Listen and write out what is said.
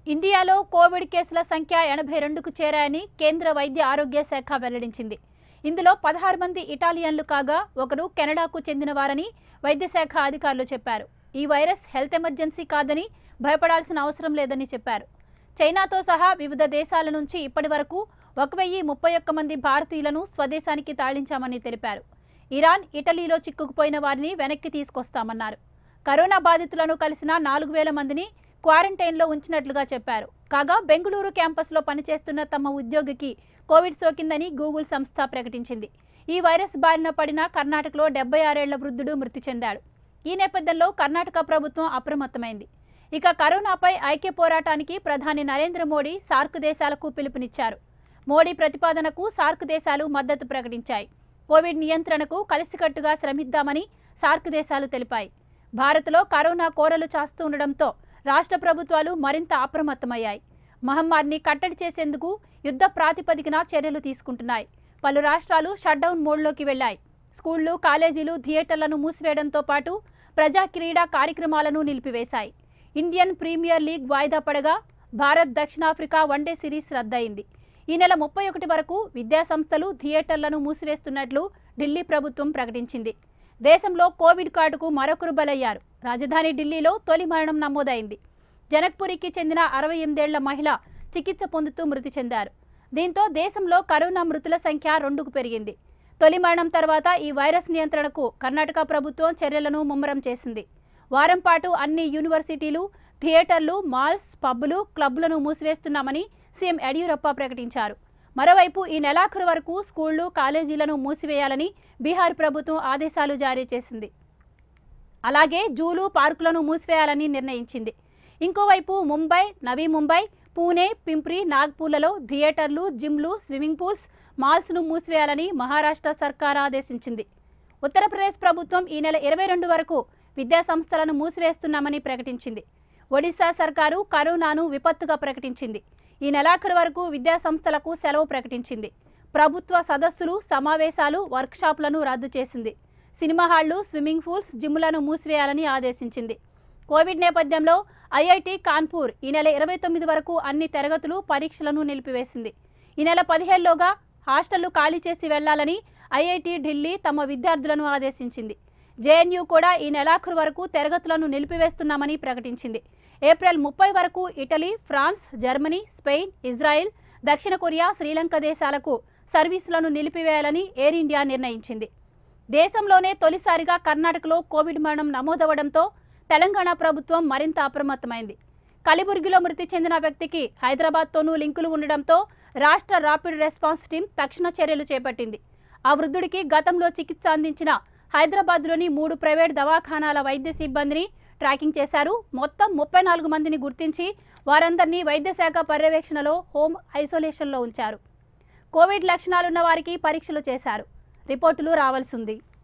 ఇండియాలో కోవిడ్ కేసుల సంఖ్య ఎనభై రెండుకు చేరాయని కేంద్ర వైద్య ఆరోగ్య శాఖ వెల్లడించింది ఇందులో పదహారు మంది ఇటాలియన్లు కాగా ఒకరు కెనడాకు చెందినవారని వైద్య శాఖ అధికారులు చెప్పారు ఈ వైరస్ హెల్త్ ఎమర్జెన్సీ కాదని భయపడాల్సిన అవసరం లేదని చెప్పారు చైనాతో సహా వివిధ దేశాల నుంచి ఇప్పటి వరకు ఒక వెయ్యి ముప్పై ఒక్క మంది భారతీయులను స్వదేశానికి తాళించామని తెలిపారు ఇరాన్ ఇటలీలో చిక్కుకుపోయిన వారిని వెనక్కి తీసుకొస్తామన్నారు కరోనా బాధితులను కలిసిన నాలుగు వేల మందిని క్వారంటైన్లో ఉంచినట్లుగా చెప్పారు కాగా బెంగళూరు క్యాంపస్లో పనిచేస్తున్న తమ ఉద్యోగికి కోవిడ్ సోకిందని గూగుల్ సంస్థ ప్రకటించింది ఈ వైరస్ బారిన పడిన కర్ణాటకలో డెబ్బై ఆరేళ్ల వృద్ధుడు మృతి చెందాడు ఈ నేపథ్యంలో కర్ణాటక ప్రభుత్వం అప్రమత్తమైంది ఇక కరోనాపై ఐక్య పోరాటానికి ప్రధాని నరేంద్ర మోడీ సార్క్ దేశాలకు పిలుపునిచ్చారు మోడీ ప్రతిపాదనకు సార్క్ దేశాలు మద్దతు ప్రకటించాయి కోవిడ్ నియంత్రణకు కలిసికట్టుగా శ్రమిద్దామని సార్క్ దేశాలు తెలిపాయి భారత్లో కరోనా కోరలు చాస్తుండటంతో రాష్ట్ర ప్రభుత్వాలు మరింత అప్రమత్తమయ్యాయి మహమ్మారిని కట్టడి చేసేందుకు యుద్ధ ప్రాతిపదికన చర్యలు తీసుకుంటున్నాయి పలు రాష్ట్రాలు షట్డౌన్ మోడ్లోకి వెళ్లాయి స్కూళ్లు కాలేజీలు థియేటర్లను మూసివేయడంతో పాటు ప్రజా క్రీడా కార్యక్రమాలను నిలిపివేశాయి ఇండియన్ ప్రీమియర్ లీగ్ వాయిదా పడగా భారత్ దక్షిణాఫ్రికా వన్డే సిరీస్ రద్దయింది ఈ నెల ముప్పై ఒకటి వరకు విద్యాసంస్థలు థియేటర్లను మూసివేస్తున్నట్లు ఢిల్లీ ప్రభుత్వం ప్రకటించింది దేశంలో కోవిడ్ కార్డుకు మరొకరు బలయ్యారు రాజధాని ఢిల్లీలో తొలి మరణం నమోదైంది జనక్పురికి చెందిన అరవై ఎనిమిదేళ్ల మహిళ చికిత్స పొందుతూ మృతి చెందారు దీంతో దేశంలో కరోనా మృతుల సంఖ్య రెండుకు పెరిగింది తొలి మరణం తర్వాత ఈ వైరస్ నియంత్రణకు కర్ణాటక ప్రభుత్వం చర్యలను ముమ్మరం చేసింది వారం పాటు అన్ని యూనివర్సిటీలు థియేటర్లు మాల్స్ పబ్బులు క్లబ్లను మూసివేస్తున్నామని సీఎం యడియూరప్ప ప్రకటించారు మరోవైపు ఈ నెలాఖరు వరకు స్కూళ్లు కాలేజీలను మూసివేయాలని బీహార్ ప్రభుత్వం ఆదేశాలు జారీ చేసింది అలాగే జూలు పార్కులను మూసివేయాలని నిర్ణయించింది ఇంకోవైపు ముంబై నవీ ముంబై పూణే పింప్రి నాగ్పూర్లలో థియేటర్లు జిమ్లు స్విమ్మింగ్ పూల్స్ మాల్స్ను మూసివేయాలని మహారాష్ట్ర సర్కార్ ఆదేశించింది ఉత్తరప్రదేశ్ ప్రభుత్వం ఈ నెల ఇరవై రెండు వరకు విద్యా సంస్థలను మూసివేస్తున్నామని ప్రకటించింది ఒడిశా సర్కారు కరోనాను విపత్తుగా ప్రకటించింది ఈ నెలాఖరు వరకు విద్యా సంస్థలకు సెలవు ప్రకటించింది ప్రభుత్వ సదస్సులు సమావేశాలు వర్క్షాప్లను రద్దు చేసింది సినిమా హాళ్లు స్విమ్మింగ్ పూల్స్ జిమ్లను మూసివేయాలని ఆదేశించింది కోవిడ్ నేపథ్యంలో ఐఐటి కాన్పూర్ ఈ నెల ఇరవై తొమ్మిది వరకు అన్ని తరగతులు పరీక్షలను నిలిపివేసింది ఈ నెల పదిహేనులోగా హాస్టళ్లు ఖాళీ చేసి వెళ్లాలని ఐఐటి ఢిల్లీ తమ విద్యార్థులను ఆదేశించింది జేఎన్యూ కూడా ఈ నెలాఖరు వరకు తరగతులను నిలిపివేస్తున్నామని ప్రకటించింది ఏప్రిల్ ముప్పై వరకు Italy France Germany Spain Israel దక్షిణ కొరియా శ్రీలంక దేశాలకు సర్వీసులను నిలిపివేయాలని ఎయిర్ ఇండియా నిర్ణయించింది దేశంలోనే తొలిసారిగా కర్ణాటకలో కోవిడ్ మరణం నమోదవడంతో తెలంగాణ ప్రభుత్వం మరింత అప్రమత్తమైంది కలిబుర్గిలో మృతి చెందిన వ్యక్తికి హైదరాబాద్తోనూ లింకులు ఉండడంతో రాష్ట్ర ర్యాపిడ్ రెస్పాన్స్ టీం తక్షణ చర్యలు చేపట్టింది ఆ వృద్ధుడికి గతంలో చికిత్స అందించిన హైదరాబాద్లోని మూడు ప్రైవేట్ దవాఖానాల వైద్య సిబ్బందిని ట్రాకింగ్ చేశారు మొత్తం ముప్పై నాలుగు మందిని గుర్తించి వారందరినీ వైద్య శాఖ పర్యవేక్షణలో హోమ్ ఐసోలేషన్లో ఉంచారు కోవిడ్ లక్షణాలున్న వారికి పరీక్షలు చేశారు రిపోర్టులు రావాల్సింది